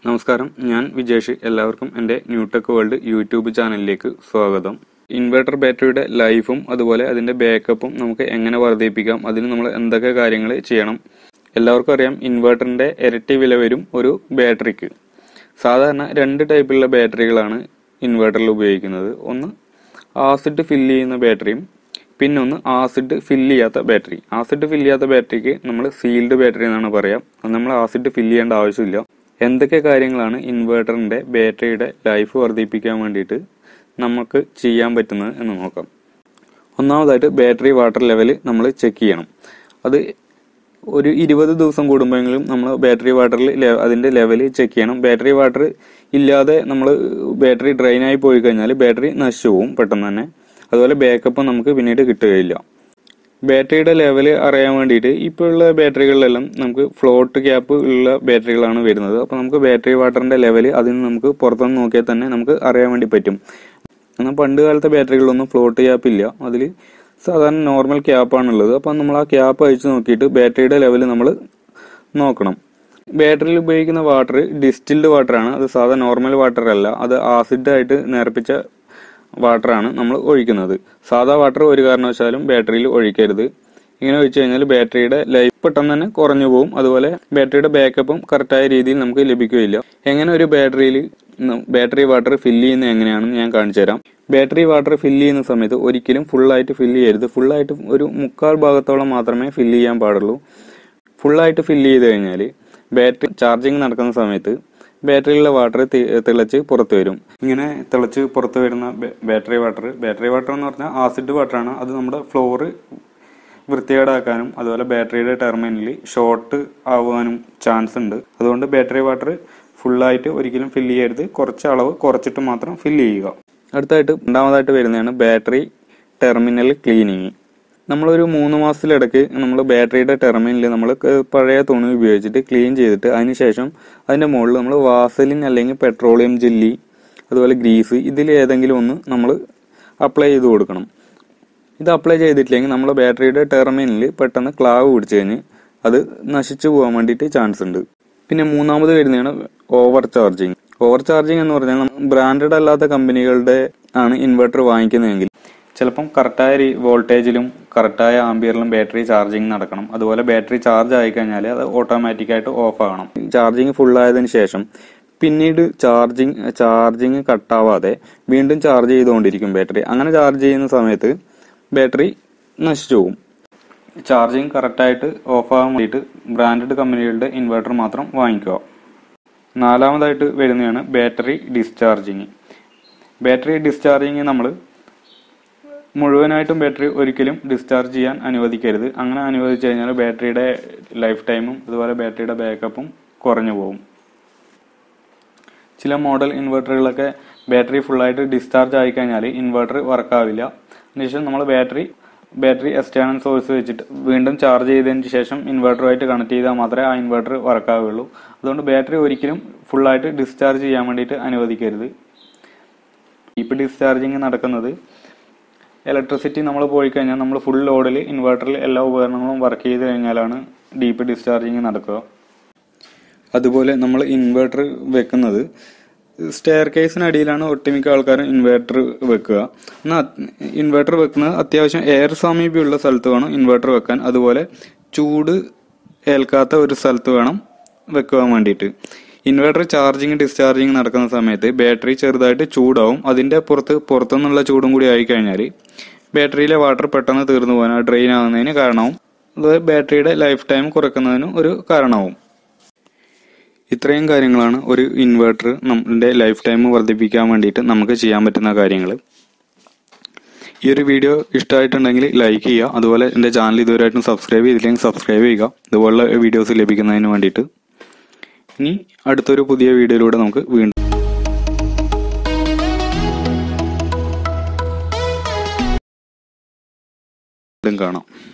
നമസ്കാരം ഞാൻ വിജേഷ് എല്ലാവർക്കും എൻ്റെ ന്യൂടെക് വേൾഡ് യൂട്യൂബ് ചാനലിലേക്ക് സ്വാഗതം ഇൻവെർട്ടർ ബാറ്ററിയുടെ ലൈഫും അതുപോലെ അതിൻ്റെ ബാക്കപ്പും നമുക്ക് എങ്ങനെ വർദ്ധിപ്പിക്കാം അതിന് നമ്മൾ എന്തൊക്കെ കാര്യങ്ങൾ ചെയ്യണം എല്ലാവർക്കും അറിയാം ഇൻവെർട്ടറിൻ്റെ ഇരട്ടി വില വരും ഒരു ബാറ്ററിക്ക് സാധാരണ രണ്ട് ടൈപ്പിലുള്ള ബാറ്ററികളാണ് ഇൻവെർട്ടറിൽ ഉപയോഗിക്കുന്നത് ഒന്ന് ആസിഡ് ഫില്ല് ചെയ്യുന്ന ബാറ്ററിയും പിന്നെ ഒന്ന് ആസിഡ് ഫില്ല് ചെയ്യാത്ത ബാറ്ററി ആസിഡ് ഫില്ല് ചെയ്യാത്ത ബാറ്ററിക്ക് നമ്മൾ സീൽഡ് ബാറ്ററി എന്നാണ് പറയാം അത് നമ്മൾ ആസിഡ് ഫില്ല് ചെയ്യേണ്ട ആവശ്യമില്ല എന്തൊക്കെ കാര്യങ്ങളാണ് ഇൻവെർട്ടറിന്റെ ബാറ്ററിയുടെ ലൈഫ് വർദ്ധിപ്പിക്കാൻ വേണ്ടിയിട്ട് നമുക്ക് ചെയ്യാൻ പറ്റുന്നത് എന്ന് നോക്കാം ഒന്നാമതായിട്ട് ബാറ്ററി വാട്ടർ ലെവൽ നമ്മൾ ചെക്ക് ചെയ്യണം അത് ഒരു ഇരുപത് ദിവസം കൂടുമ്പോഴെങ്കിലും നമ്മൾ ബാറ്ററി വാട്ടറിൽ അതിന്റെ ലെവൽ ചെക്ക് ചെയ്യണം ബാറ്ററി വാട്ടർ ഇല്ലാതെ നമ്മൾ ബാറ്ററി ഡ്രെയിൻ ആയി പോയി കഴിഞ്ഞാൽ ബാറ്ററി നശിച്ചു പോകും പെട്ടെന്ന് തന്നെ അതുപോലെ ബാക്കപ്പ് നമുക്ക് പിന്നീട് കിട്ടുകയില്ല ബാറ്ററിയുടെ ലെവൽ അറിയാൻ വേണ്ടിയിട്ട് ഇപ്പോൾ ഉള്ള ബാറ്ററികളിലെല്ലാം നമുക്ക് ഫ്ലോട്ട് ക്യാപ്പ് ഉള്ള ബാറ്ററികളാണ് വരുന്നത് അപ്പോൾ നമുക്ക് ബാറ്ററി വാട്ടറിന്റെ ലെവൽ അതിന് നമുക്ക് പുറത്തുനിന്ന് നോക്കിയാൽ തന്നെ നമുക്ക് അറിയാൻ വേണ്ടി പറ്റും എന്നാൽ പണ്ട് കാലത്തെ ബാറ്ററികളിലൊന്നും ഫ്ലോട്ട് ക്യാപ്പ് ഇല്ല അതിൽ സാധാരണ നോർമൽ ക്യാപ്പാണുള്ളത് അപ്പം നമ്മൾ ആ ക്യാപ്പ് അഴിച്ച് നോക്കിയിട്ട് ബാറ്ററിയുടെ ലെവൽ നമ്മൾ നോക്കണം ബാറ്ററിയിൽ ഉപയോഗിക്കുന്ന വാട്ടർ ഡിസ്റ്റിൽഡ് വാട്ടറാണ് അത് സാധാ നോർമൽ വാട്ടർ അല്ല അത് ആസിഡായിട്ട് നേർപ്പിച്ച വാട്ടറാണ് നമ്മൾ ഒഴിക്കുന്നത് സാധാ വാട്ടർ ഒരു കാരണവശാലും ബാറ്ററിയിൽ ഒഴിക്കരുത് ഇങ്ങനെ ഒഴിച്ചു കഴിഞ്ഞാൽ ബാറ്ററിയുടെ ലൈഫ് പെട്ടെന്ന് തന്നെ കുറഞ്ഞു പോകും അതുപോലെ ബാറ്ററിയുടെ ബാക്കപ്പും കറക്റ്റായ രീതിയിൽ നമുക്ക് ലഭിക്കുകയില്ല എങ്ങനെ ഒരു ബാറ്ററിയിൽ ബാറ്ററി വാട്ടർ ഫില്ല് ചെയ്യുന്നത് എങ്ങനെയാണെന്ന് ഞാൻ കാണിച്ചു തരാം ബാറ്ററി വാട്ടർ ഫില്ല് ചെയ്യുന്ന സമയത്ത് ഒരിക്കലും ഫുള്ളായിട്ട് ഫില്ല് ചെയ്യരുത് ഫുള്ളായിട്ട് ഒരു മുക്കാൽ ഭാഗത്തോളം മാത്രമേ ഫില്ല് ചെയ്യാൻ പാടുള്ളൂ ഫുള്ളായിട്ട് ഫില്ല് ചെയ്ത് കഴിഞ്ഞാൽ ബാറ്ററി ചാർജിങ് നടക്കുന്ന സമയത്ത് ബാറ്ററിയിലുള്ള വാട്ടർ തിളച്ച് പുറത്തു വരും ഇങ്ങനെ തിളച്ച് പുറത്തു വരുന്ന ബാറ്ററി വാട്ടർ ബാറ്ററി വാട്ടർ എന്ന് പറഞ്ഞാൽ ആസിഡ് വാട്ടറാണ് അത് നമ്മുടെ ഫ്ലോറ് വൃത്തികേടാക്കാനും അതുപോലെ ബാറ്ററിയുടെ ടെർമിനലിൽ ഷോർട്ട് ആവാനും ചാൻസ് ഉണ്ട് അതുകൊണ്ട് ബാറ്ററി വാട്ടർ ഫുള്ളായിട്ട് ഒരിക്കലും ഫില്ല് ചെയ്യരുത് കുറച്ച് അളവ് കുറച്ചിട്ട് മാത്രം ഫില്ല് ചെയ്യുക അടുത്തായിട്ട് രണ്ടാമതായിട്ട് വരുന്നതാണ് ബാറ്ററി ടെർമിനൽ ക്ലീനിങ് നമ്മളൊരു മൂന്ന് മാസത്തിലിടയ്ക്ക് നമ്മൾ ബാറ്ററിയുടെ ടെർമിനൽ നമ്മൾ പഴയ തുണി ഉപയോഗിച്ചിട്ട് ക്ലീൻ ചെയ്തിട്ട് അതിനുശേഷം അതിൻ്റെ മുകളിൽ നമ്മൾ വാസലിൻ അല്ലെങ്കിൽ പെട്രോളിയം ജെല്ലി അതുപോലെ ഗ്രീസ് ഇതിൽ ഏതെങ്കിലും ഒന്ന് നമ്മൾ അപ്ലൈ ചെയ്ത് കൊടുക്കണം ഇത് അപ്ലൈ ചെയ്തിട്ടില്ലെങ്കിൽ നമ്മുടെ ബാറ്ററിയുടെ ടെർമിനലിൽ പെട്ടെന്ന് ക്ലാവ് പിടിച്ചു കഴിഞ്ഞ് അത് നശിച്ചു പോകാൻ വേണ്ടിയിട്ട് ചാൻസ് ഉണ്ട് പിന്നെ മൂന്നാമത് വരുന്നതാണ് ഓവർ ചാർജിങ് ഓവർ ചാർജിങ് എന്ന് പറഞ്ഞാൽ ബ്രാൻഡഡ് അല്ലാത്ത കമ്പനികളുടെ ആണ് ഇൻവെർട്ടർ വാങ്ങിക്കുന്നതെങ്കിൽ ചിലപ്പം കറക്റ്റായ വോൾട്ടേജിലും കറക്റ്റായ ആംബിയറിലും ബാറ്ററി ചാർജിങ് നടക്കണം അതുപോലെ ബാറ്ററി ചാർജ് ആയി കഴിഞ്ഞാൽ അത് ഓട്ടോമാറ്റിക്കായിട്ട് ഓഫ് ആകണം ചാർജിങ് ഫുൾ ആയതിനു ശേഷം പിന്നീട് ചാർജിങ് ചാർജിങ് കട്ടാവാതെ വീണ്ടും ചാർജ് ചെയ്തുകൊണ്ടിരിക്കും ബാറ്ററി അങ്ങനെ ചാർജ് ചെയ്യുന്ന സമയത്ത് ബാറ്ററി നശിച്ചു പോകും ചാർജിങ് കറക്റ്റായിട്ട് ഓഫ് ആകാൻ വേണ്ടിയിട്ട് ബ്രാൻഡഡ് കമ്പനികളുടെ ഇൻവെർട്ടർ മാത്രം വാങ്ങിക്കുക നാലാമതായിട്ട് വരുന്നതാണ് ബാറ്ററി ഡിസ്ചാർജിങ് ബാറ്ററി ഡിസ്ചാർജിങ് നമ്മൾ മുഴുവനായിട്ടും ബാറ്ററി ഒരിക്കലും ഡിസ്ചാർജ് ചെയ്യാൻ അനുവദിക്കരുത് അങ്ങനെ അനുവദിച്ചു കഴിഞ്ഞാൽ ബാറ്ററിയുടെ ലൈഫ് ടൈമും അതുപോലെ ബാറ്ററിയുടെ ബാക്കപ്പും കുറഞ്ഞു പോകും ചില മോഡൽ ഇൻവെർട്ടറുകളൊക്കെ ബാറ്ററി ഫുള്ളായിട്ട് ഡിസ്ചാർജ് ആയി കഴിഞ്ഞാൽ ഇൻവെർട്ടർ വർക്കാവില്ല അതിനുശേഷം നമ്മൾ ബാറ്ററി ബാറ്ററി എക്സ്റ്റേണൽ സോഴ്സ് വെച്ചിട്ട് വീണ്ടും ചാർജ് ചെയ്തതിന് ശേഷം ഇൻവെർട്ടറുമായിട്ട് കണക്ട് ചെയ്താൽ മാത്രമേ ആ ഇൻവെർട്ടർ വർക്കാവുകയുള്ളൂ അതുകൊണ്ട് ബാറ്ററി ഒരിക്കലും ഫുള്ളായിട്ട് ഡിസ്ചാർജ് ചെയ്യാൻ വേണ്ടിയിട്ട് അനുവദിക്കരുത് ഡീപ്പ് ഡിസ്ചാർജിങ് നടക്കുന്നത് ഇലക്ട്രിസിറ്റി നമ്മൾ പോയി കഴിഞ്ഞാൽ നമ്മൾ ഫുൾ ലോഡിൽ ഇൻവെർട്ടറിൽ എല്ലാ ഉപകരണങ്ങളും വർക്ക് ചെയ്ത് കഴിഞ്ഞാലാണ് ഡീപ്പ് ഡിസ്ചാർജിങ് നടക്കുക അതുപോലെ നമ്മൾ ഇൻവെർട്ടർ വെക്കുന്നത് സ്റ്റെയർ കേസിനടിയിലാണ് ഒട്ടുമിക്ക ആൾക്കാരും ഇൻവെർട്ടർ വെക്കുക എന്നാൽ ഇൻവെർട്ടർ വെക്കുന്നത് അത്യാവശ്യം എയർ സാമീപ്യമുള്ള സ്ഥലത്ത് വേണം ഇൻവെർട്ടർ വെക്കാൻ അതുപോലെ ചൂട് ഏൽക്കാത്ത ഒരു സ്ഥലത്ത് വേണം വെക്കുവാൻ വേണ്ടിയിട്ട് ഇൻവെർട്ടർ ചാർജിങ് ഡിസ്ചാർജിങ് നടക്കുന്ന സമയത്ത് ബാറ്ററി ചെറുതായിട്ട് ചൂടാവും അതിന്റെ പുറത്ത് പുറത്തുനിന്നുള്ള ചൂടും കൂടി ആയി കഴിഞ്ഞാൽ ബാറ്ററിയിലെ വാട്ടർ പെട്ടെന്ന് തീർന്നു പോകാൻ ഡ്രെയിൻ ആകുന്നതിന് കാരണമാവും അതുപോലെ ബാറ്ററിയുടെ ലൈഫ് ടൈം കുറക്കുന്നതിനും ഒരു കാരണമാവും ഇത്രയും കാര്യങ്ങളാണ് ഒരു ഇൻവെർട്ടർ നമ്മുടെ ലൈഫ് ടൈം വർദ്ധിപ്പിക്കാൻ വേണ്ടിയിട്ട് നമുക്ക് ചെയ്യാൻ പറ്റുന്ന കാര്യങ്ങൾ ഈ ഒരു വീഡിയോ ഇഷ്ടമായിട്ടുണ്ടെങ്കിൽ ലൈക്ക് ചെയ്യുക അതുപോലെ എൻ്റെ ചാനൽ ഇതുവരെയായിട്ടും സബ്സ്ക്രൈബ് ചെയ്തില്ലെങ്കിൽ സബ്സ്ക്രൈബ് ചെയ്യുക ഇതുപോലുള്ള വീഡിയോസ് ലഭിക്കുന്നതിന് വേണ്ടിയിട്ട് ഇനി അടുത്തൊരു പുതിയ വീഡിയോയിലൂടെ നമുക്ക് വീണ്ടും കാണാം